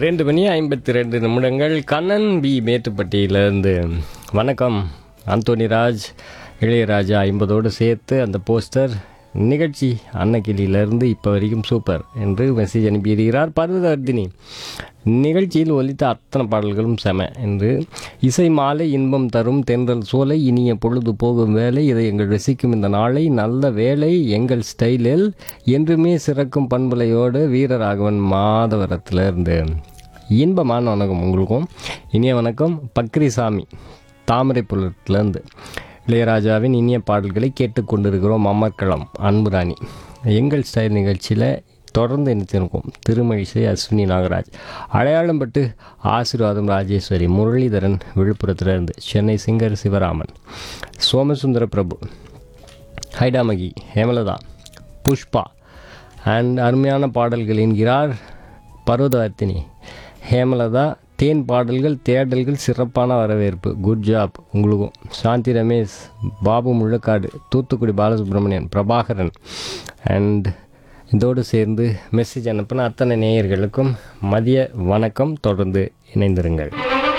ரெண்டு மணி ஐம்பத்தி ரெண்டு நிமிடங்கள் கண்ணன் பி மேட்டுப்பட்டியிலேருந்து வணக்கம் அந்தோனி ராஜ் இளையராஜா ஐம்பதோடு சேர்த்து அந்த போஸ்டர் நிகழ்ச்சி அன்னக்கிளியிலேருந்து இப்போ வரைக்கும் சூப்பர் என்று மெசேஜ் அனுப்பியிருக்கிறார் பர்வதவர்தினி நிகழ்ச்சியில் ஒலித்த அத்தனை பாடல்களும் செம என்று இசை மாலை இன்பம் தரும் தென்றல் சோலை இனிய பொழுது போகும் வேலை இதை எங்கள் ரசிக்கும் இந்த நாளை நல்ல வேலை எங்கள் ஸ்டைலில் என்றுமே சிறக்கும் பண்புலையோடு வீரராகவன் மாதவரத்திலிருந்து இன்பமான வணக்கம் உங்களுக்கும் இனிய வணக்கம் பக்ரிசாமி தாமரைப்புலத்திலேருந்து இளையராஜாவின் இனிய பாடல்களை கேட்டுக்கொண்டிருக்கிறோம் அமர்க்களம் அன்புராணி எங்கள் ஸ்டைல் நிகழ்ச்சியில் தொடர்ந்து இணைத்திருக்கும் திருமழிசை அஸ்வினி நாகராஜ் அடையாளம் பட்டு ஆசீர்வாதம் ராஜேஸ்வரி முரளிதரன் விழுப்புரத்திலிருந்து சென்னை சிங்கர் சிவராமன் சோமசுந்தர பிரபு ஹைடாமகி ஹேமலதா புஷ்பா அண்ட் அருமையான பாடல்கள் என்கிறார் பர்வதவர்த்தினி ஹேமலதா தேன் பாடல்கள் தேடல்கள் சிறப்பான வரவேற்பு குட் ஜாப் உங்களுக்கும் சாந்தி ரமேஷ் பாபு முள்ளக்காடு தூத்துக்குடி பாலசுப்ரமணியன் பிரபாகரன் அண்ட் இதோடு சேர்ந்து மெசேஜ் அனுப்பின அத்தனை நேயர்களுக்கும் மதிய வணக்கம் தொடர்ந்து இணைந்திருங்கள்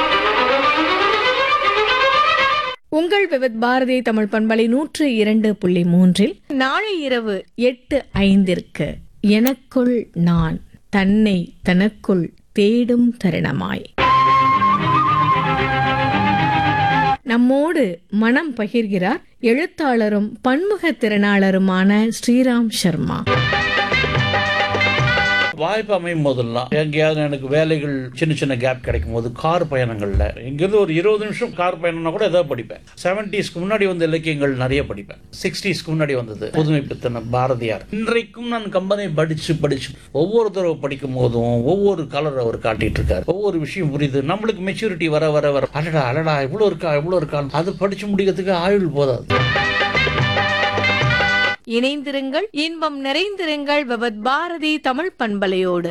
உங்கள் விவத் பாரதி தமிழ் பண்பலை நூற்று இரண்டு புள்ளி மூன்றில் நாளை இரவு எட்டு ஐந்திற்கு எனக்குள் நான் தன்னை தனக்குள் தேடும் தருணமாய் நம்மோடு மனம் பகிர்கிறார் எழுத்தாளரும் பன்முக திறனாளருமான ஸ்ரீராம் சர்மா வாய்ப்பு அமையும் போதெல்லாம் எங்கேயாவது எனக்கு வேலைகள் சின்ன சின்ன கேப் கிடைக்கும் போது கார் பயணங்கள்ல இங்கிருந்து ஒரு இருபது நிமிஷம் கார் பயணம்னா கூட ஏதாவது படிப்பேன் செவன்டிஸ்க்கு முன்னாடி வந்த இலக்கியங்கள் நிறைய படிப்பேன் சிக்ஸ்டீஸ்க்கு முன்னாடி வந்தது புதுமை பித்தன பாரதியார் இன்றைக்கும் நான் கம்பனை படிச்சு படிச்சு ஒவ்வொரு தடவை படிக்கும் போதும் ஒவ்வொரு கலர் அவர் காட்டிட்டு இருக்காரு ஒவ்வொரு விஷயம் புரியுது நம்மளுக்கு மெச்சூரிட்டி வர வர வர அடடா அடடா இவ்வளோ இருக்கா இவ்வளோ இருக்கா அது படிச்சு முடிக்கிறதுக்கு ஆயுள் போதாது இணைந்திருங்கள் இன்பம் நிறைந்திருங்கள் விவத் பாரதி தமிழ் பண்பலையோடு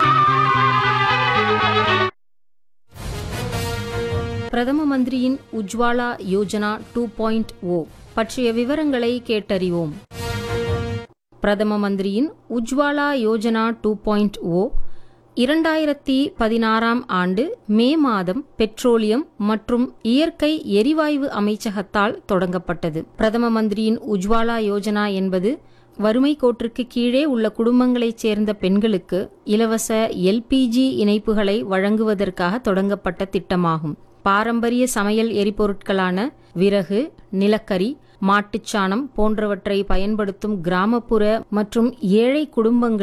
பிரதம மந்திரியின் Ujjwala Yojana two point O பற்றிய விவரங்களை கேட்டறிவோம் பிரதம மந்திரியின் Ujjwala Yojana two point O இரண்டாயிரத்தி பதினாறாம் ஆண்டு மே மாதம் பெட்ரோலியம் மற்றும் இயற்கை எரிவாயு அமைச்சகத்தால் தொடங்கப்பட்டது பிரதம மந்திரியின் உஜ்வாலா யோஜனா என்பது வறுமை கோட்டிற்கு கீழே உள்ள குடும்பங்களைச் சேர்ந்த பெண்களுக்கு இலவச எல்பிஜி இணைப்புகளை வழங்குவதற்காக தொடங்கப்பட்ட திட்டமாகும் பாரம்பரிய சமையல் எரிபொருட்களான விறகு நிலக்கரி மாட்டுச்சாணம் போன்றவற்றை பயன்படுத்தும் கிராமப்புற மற்றும் ஏழை குடும்பங்கள்